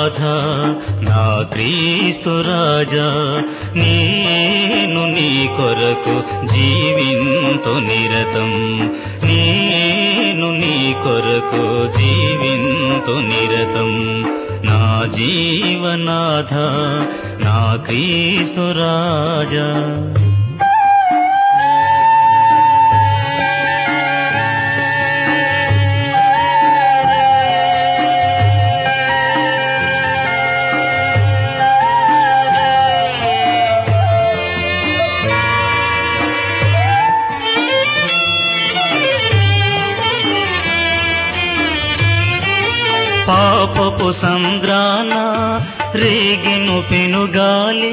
జీవనాథ నా క్రీస్తు రాజా నేను నీ కొరకు జీవింతు నిరతం నేను నీ కొరకు జీవింతు నిరతం నా జీవనాథ నా క్రీస్తు రాజా పాపపు సంద్రాన రేగిను పెనుగాలి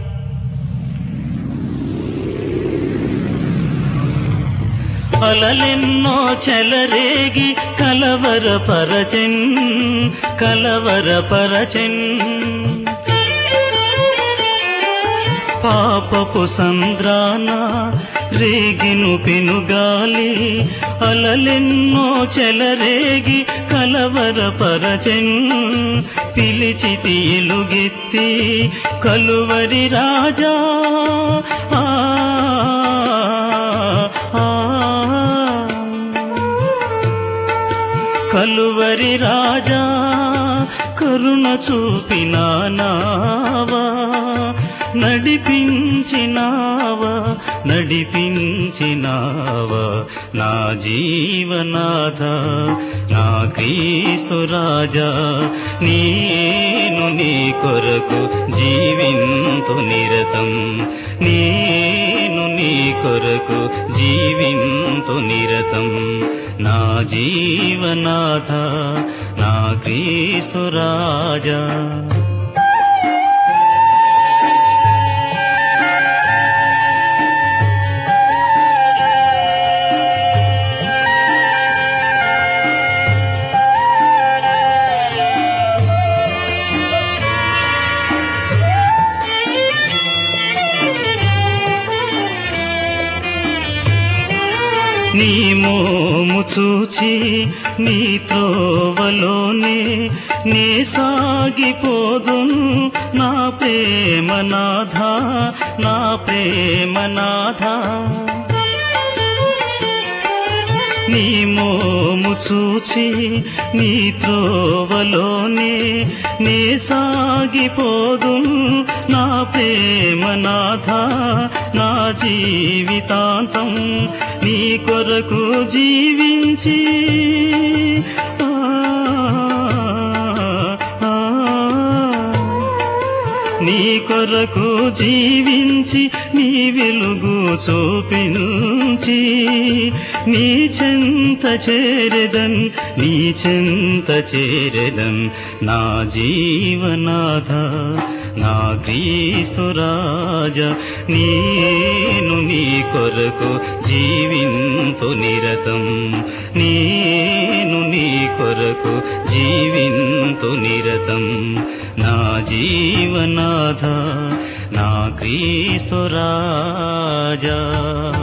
అలలెన్నో చెలరేగి కలవర పరచెన్ కలవర పరచెన్ పాపపు సంద్రాన రేగిను పెనుగాలి అలలెన్నో చెలరేగి కలవర పరచెన్ పిలిచితి ఎలుగెత్తి కలువరి రాజా ఆ, ఆ, కలువరి రాజా కరుణ చూపినావా నడిపించినావా నడిపించినావా నా జీవనాథ నా క్రీస్తు రాజా నేను నీ కొరకు జీవింతు నిరతం నేను నీ కొరకు జీవింతు నిరతం నా జీవనాథ నా క్రీస్తు రాజా నీ మోము చూచి నీ త్రోవలోనే నే సాగిపోదును నా ప్రేమనాథ నా ప్రేమనాథ నీ మోము చూచి నీ త్రోవలోనే నే సాగిపోదు నా ప్రేమనాథ నా జీవితాంతం నీ కొరకు జీవించి ఆ, ఆ, నీ కొరకు జీవించి నీ వెలుగు చూపించి నీ చెంత చేరెదన్ నీ చెంత చేరెదన్ నా జీవనాథ నా క్రీస్తు రాజా నేను నీ కొరకు జీవింతు నిరతం నేను నీ కొరకు జీవింతు నిరతం నా జీవనాథ నా క్రీస్తు రాజా